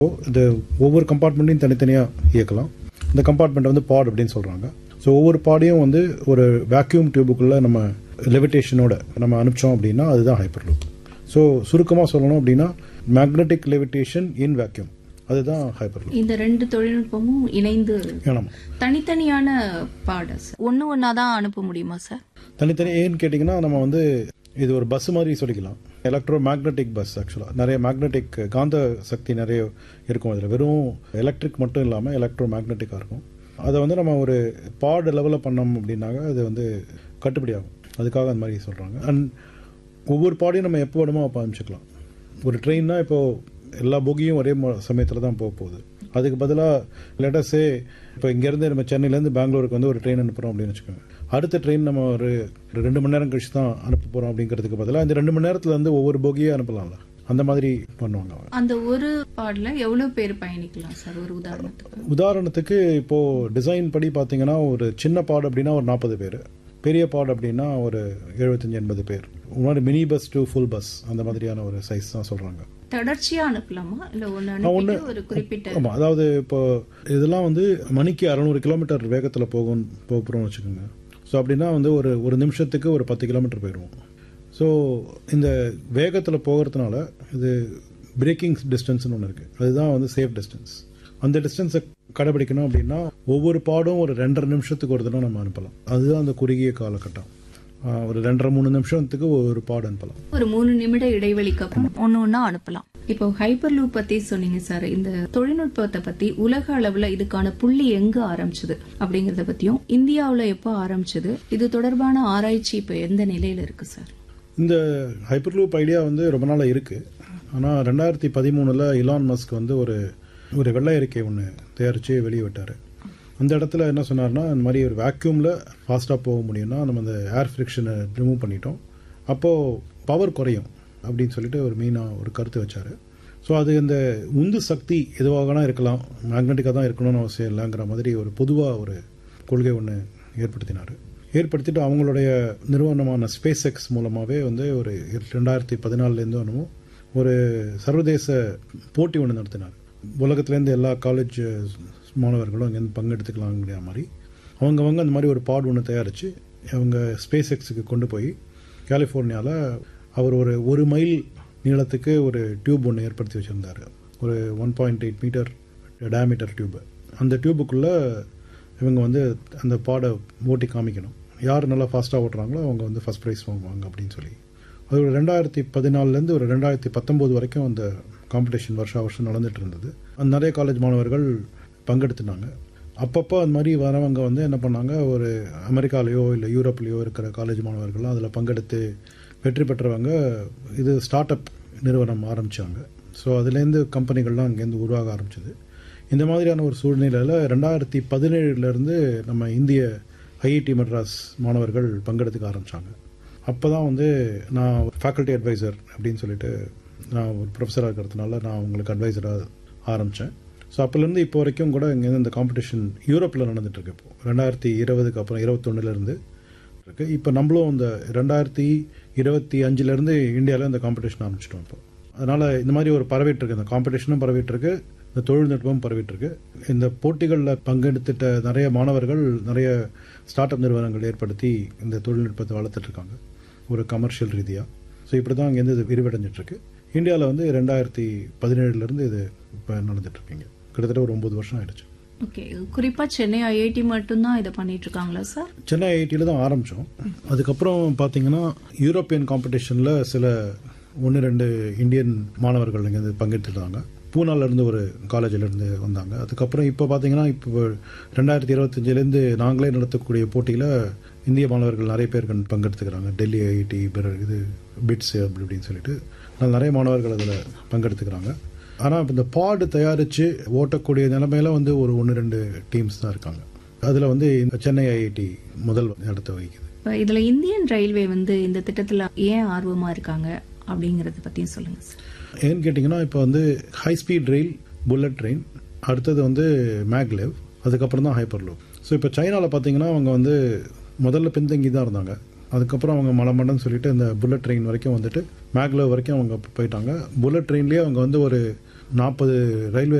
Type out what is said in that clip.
இது ஒவ்வொரு கம்பார்ட்மெண்ட்டையும் தனித்தனியாக இயக்கலாம் இந்த கம்பார்ட்மெண்ட் வந்து பாட் அப்படின்னு சொல்கிறாங்க ஸோ ஒவ்வொரு பாடையும் வந்து ஒரு வேக்யூம் டியூபுக்குள்ளே நம்ம லெவிடேஷனோட நம்ம அனுப்பிச்சோம் அப்படின்னா அதுதான் ஹைப்பர் லூப் ஸோ சுருக்கமாக சொல்லணும் அப்படின்னா மேக்னெட்டிக் லெவிடேஷன் இன் வேக்யூம் அதுதான் ஹைப்பர் லூப் இந்த ரெண்டு தொழில்நுட்பமும் இணைந்து ஆமாம் தனித்தனியான பாட ஒன்னு ஒன்னா தான் அனுப்ப முடியுமா சார் தனித்தனி ஏன்னு கேட்டிங்கன்னா நம்ம வந்து இது ஒரு பஸ் மாதிரி சொல்லிக்கலாம் எலக்ட்ரோ மேக்னெட்டிக் பஸ் ஆக்சுவலாக நிறைய மேக்னெட்டிக் காந்த சக்தி நிறைய இருக்கும் அதில் வெறும் எலக்ட்ரிக் மட்டும் இல்லாமல் எலக்ட்ரோ மேக்னெட்டிக்காக இருக்கும் அதை வந்து நம்ம ஒரு பாட் லெவலில் பண்ணோம் அப்படின்னாக்க அது வந்து கட்டுப்படி ஆகும் அதுக்காக அந்த மாதிரி சொல்கிறாங்க அண்ட் ஒவ்வொரு பாடையும் நம்ம எப்போ வேணுமோ அப்போ அனுப்பிச்சிக்கலாம் ஒரு ட்ரெயின்னா இப்போது எல்லா போகியும் ஒரே சமயத்தில் தான் போக போகுது அதுக்கு பதிலாக லெட்டஸே இப்போ இங்கேருந்து நம்ம சென்னையிலேருந்து பெங்களூருக்கு வந்து ஒரு ட்ரெயின் அனுப்புகிறோம் அப்படின்னு வச்சுக்கோங்க அடுத்த ட்ரெயின் நம்ம ஒரு ஒரு ரெண்டு மணி நேரம் கழிச்சு தான் அனுப்ப போகிறோம் அப்படிங்கிறதுக்கு பதிலாக இந்த ரெண்டு மணி நேரத்தில் வந்து ஒவ்வொரு போகியே அனுப்பலாம்ல அந்த மாதிரி பண்ணுவாங்க அவங்க அந்த ஒரு பாட்ல எவ்வளவு பேர் பயணிக்கலாம் சார் ஒரு உதாரணத்துக்கு உதாரணத்துக்கு இப்போ டிசைன் படி பார்த்தீங்கன்னா ஒரு சின்ன பாட் அப்படின்னா ஒரு நாற்பது பேர் பெரிய பாட் அப்படின்னா ஒரு எழுபத்தஞ்சு எண்பது பேர் முன்னாடி mini bus to full bus அந்த மாதிரியான ஒரு சைஸ் தான் சொல்கிறாங்க தொடர்ச்சியா அனுப்பலாமா இல்ல ஒன்னு அனுப்பிட்டு ஒரு குறிப்பிட்ட ஆமாம் அதாவது இப்போ இதெல்லாம் வந்து மணிக்கு அறநூறு கிலோமீட்டர் வேகத்தில் போகும் போகிறோம்னு வச்சுக்கோங்க ஸோ அப்படின்னா வந்து ஒரு ஒரு நிமிஷத்துக்கு ஒரு பத்து கிலோமீட்டர் போயிடுவோம் ஸோ இந்த வேகத்தில் போகிறதுனால இது பிரேக்கிங் டிஸ்டன்ஸ்னு ஒன்று இருக்குது அதுதான் வந்து சேஃப் டிஸ்டன்ஸ் அந்த டிஸ்டன்ஸை கடைபிடிக்கணும் அப்படின்னா ஒவ்வொரு பாடும் ஒரு ரெண்டரை நிமிஷத்துக்கு ஒரு தடவை நம்ம அனுப்பலாம் அதுதான் அந்த குறுகிய காலகட்டம் ஆஹ் ஒரு ரெண்டரை மூணு நிமிஷத்துக்கு ஒரு பாடு அனுப்பலாம் ஒரு மூணு நிமிட இடைவெளிக்கு அப்புறம் ஒன்னு ஒன்னா அனுப்பலாம் இப்போ ஹைப்பர் லூப் பத்தி சொன்னீங்க சார் இந்த தொழில்நுட்பத்தை பத்தி உலக அளவுல இதுக்கான புள்ளி எங்க ஆரம்பிச்சது அப்படிங்கறத பத்தியும் இந்தியாவுல எப்போ ஆரம்பிச்சது இது தொடர்பான ஆராய்ச்சி இப்போ எந்த நிலையில இருக்கு சார் இந்த ஹைப்பர்லூப் ஐடியா வந்து ரொம்ப நாளாக இருக்குது ஆனால் ரெண்டாயிரத்தி பதிமூணில் இலான் மஸ்க் வந்து ஒரு ஒரு வெள்ளை அறிக்கை ஒன்று தயாரித்து வெளியே விட்டார் அந்த இடத்துல என்ன சொன்னார்னா இந்த மாதிரி ஒரு வேக்யூமில் ஃபாஸ்ட்டாக போக முடியும்னா நம்ம அந்த ஏர் ஃப்ரிக்ஷனை ரிமூவ் பண்ணிட்டோம் அப்போது பவர் குறையும் அப்படின்னு சொல்லிட்டு ஒரு மெயினாக ஒரு கருத்து வச்சார் ஸோ அது இந்த உந்து சக்தி எதுவாகனா இருக்கலாம் மேக்னெட்டிக்காக தான் இருக்கணும்னு அவசியம் இல்லைங்கிற மாதிரி ஒரு பொதுவாக ஒரு கொள்கை ஒன்று ஏற்படுத்தினார் ஏற்படுத்திட்டு அவங்களுடைய நிறுவனமான ஸ்பேஸ் எக்ஸ் மூலமாகவே வந்து ஒரு ரெண்டாயிரத்தி பதினாலுலேருந்து என்னமோ ஒரு சர்வதேச போட்டி ஒன்று நடத்தினார் உலகத்துலேருந்து எல்லா காலேஜ் மாணவர்களும் அங்கேருந்து பங்கெடுத்துக்கலாங்கிற மாதிரி அவங்கவங்க அந்த மாதிரி ஒரு பாட் ஒன்று தயாரித்து அவங்க ஸ்பேஸ் எக்ஸுக்கு கொண்டு போய் கலிஃபோர்னியாவில் அவர் ஒரு ஒரு மைல் நீளத்துக்கு ஒரு டியூப் ஒன்று ஏற்படுத்தி வச்சுருந்தார் ஒரு one point eight metre diameter tube அந்த டியூபுக்குள்ளே இவங்க வந்து அந்த பாடை ஓட்டி காமிக்கணும் யார் நல்லா ஃபாஸ்ட்டாக ஓட்டுறாங்களோ அவங்க வந்து ஃபஸ்ட் ப்ரைஸ் வாங்குவாங்க அப்படின்னு சொல்லி அது ஒரு ரெண்டாயிரத்தி பதினாலுலேருந்து ஒரு ரெண்டாயிரத்தி பத்தொம்போது வரைக்கும் அந்த காம்படிஷன் வருஷம் வருஷம் நடந்துட்டு இருந்தது அந்த நிறைய காலேஜ் மாணவர்கள் பங்கெடுத்துனாங்க அப்பப்போ அந்த மாதிரி வரவங்க வந்து என்ன பண்ணாங்க ஒரு அமெரிக்காலேயோ இல்லை யூரோப்லேயோ இருக்கிற காலேஜ் மாணவர்கள்லாம் அதில் பங்கெடுத்து வெற்றி பெற்றவங்க இது ஸ்டார்ட் அப் நிறுவனம் ஆரம்பித்தாங்க ஸோ அதுலேருந்து கம்பெனிகள்லாம் அங்கேருந்து உருவாக ஆரம்பிச்சது இந்த மாதிரியான ஒரு சூழ்நிலையில் ரெண்டாயிரத்தி பதினேழுலேருந்து நம்ம இந்திய ஐஐடி மெட்ராஸ் மாணவர்கள் பங்கெடுத்துக்க ஆரம்பித்தாங்க அப்போ தான் வந்து நான் ஃபேக்கல்ட்டி அட்வைசர் அப்படின்னு சொல்லிட்டு நான் ஒரு ப்ரொஃபஸராக இருக்கிறதுனால நான் உங்களுக்கு அட்வைசராக ஆரம்பித்தேன் ஸோ அப்போலேருந்து இப்போ வரைக்கும் கூட இங்கே இந்த காம்படிஷன் யூரோப்பில் நடந்துட்டுருக்கு இப்போ ரெண்டாயிரத்தி இருபதுக்கு அப்புறம் இருபத்தொன்னுலேருந்து இருக்கு இப்போ நம்மளும் இந்த ரெண்டாயிரத்தி இருபத்தி அஞ்சுலேருந்து இந்தியாவில் இந்த காம்படிஷன் ஆரம்பிச்சிட்டோம் இப்போ அதனால் இந்த மாதிரி ஒரு பரவிட்டு இருக்கு இந்த காம்படிஷனும் பரவிட்டு இருக்கு இந்த தொழில்நுட்பமும் பரவிட்டு இருக்கு இந்த போட்டிகளில் பங்கெடுத்துட்ட நிறைய மாணவர்கள் நிறைய ஸ்டார்ட் அப் நிறுவனங்கள் ஏற்படுத்தி இந்த தொழில்நுட்பத்தை வளர்த்துட்டு இருக்காங்க ஒரு கமர்ஷியல் ரீதியாக ஸோ இப்படி தான் அங்கேருந்து இது விரிவடைஞ்சிட்டு இருக்கு இந்தியாவில் வந்து ரெண்டாயிரத்தி பதினேழுலேருந்து இது இப்போ நடந்துட்டு இருக்கீங்க கிட்டத்தட்ட ஒரு ஒன்பது வருஷம் ஆயிடுச்சு ஓகே குறிப்பா சென்னை ஐஐடி மட்டும்தான் இதை பண்ணிட்டு இருக்காங்களா சார் சென்னை ஐஐடியில் தான் ஆரம்பித்தோம் அதுக்கப்புறம் பார்த்தீங்கன்னா யூரோப்பியன் காம்படிஷனில் சில ஒன்று ரெண்டு இந்தியன் மாணவர்கள் இங்கே பங்கெடுத்துட்டாங்க பூனாலேருந்து ஒரு காலேஜிலேருந்து வந்தாங்க அதுக்கப்புறம் இப்போ பார்த்தீங்கன்னா இப்போ ரெண்டாயிரத்தி இருபத்தஞ்சிலேருந்து நாங்களே நடத்தக்கூடிய போட்டியில் இந்திய மாணவர்கள் நிறைய பேர் கண் பங்கெடுத்துக்கிறாங்க டெல்லி ஐஐடி பிற இது பிட்ஸ் அப்படி இப்படின்னு சொல்லிட்டு அதனால நிறைய மாணவர்கள் அதில் பங்கெடுத்துக்கிறாங்க ஆனால் இந்த பாடு தயாரித்து ஓட்டக்கூடிய நிலைமையில வந்து ஒரு ஒன்று ரெண்டு டீம்ஸ் தான் இருக்காங்க அதில் வந்து இந்த சென்னை ஐஐடி முதல் இடத்தை வகிக்குது இப்ப இதுல இந்தியன் ரயில்வே வந்து இந்த திட்டத்துல ஏன் ஆர்வமா இருக்காங்க அப்படிங்கறத பத்தியும் சொல்லுங்க சார் ஏன்னு கேட்டிங்கன்னா இப்போ வந்து ஹை ஸ்பீட் ரயில் புல்லட் ட்ரெயின் அடுத்தது வந்து மேக்லேவ் அதுக்கப்புறம் தான் ஹைப்பர் லூப் ஸோ இப்போ சைனாவில் பார்த்தீங்கன்னா அவங்க வந்து முதல்ல பின்தங்கி தான் இருந்தாங்க அதுக்கப்புறம் அவங்க மலமண்டன்னு சொல்லிட்டு இந்த புல்லட் ட்ரெயின் வரைக்கும் வந்துட்டு மேக்லேவ் வரைக்கும் அவங்க போயிட்டாங்க புல்லட் ட்ரெயின்லேயே அவங்க வந்து ஒரு நாற்பது ரயில்வே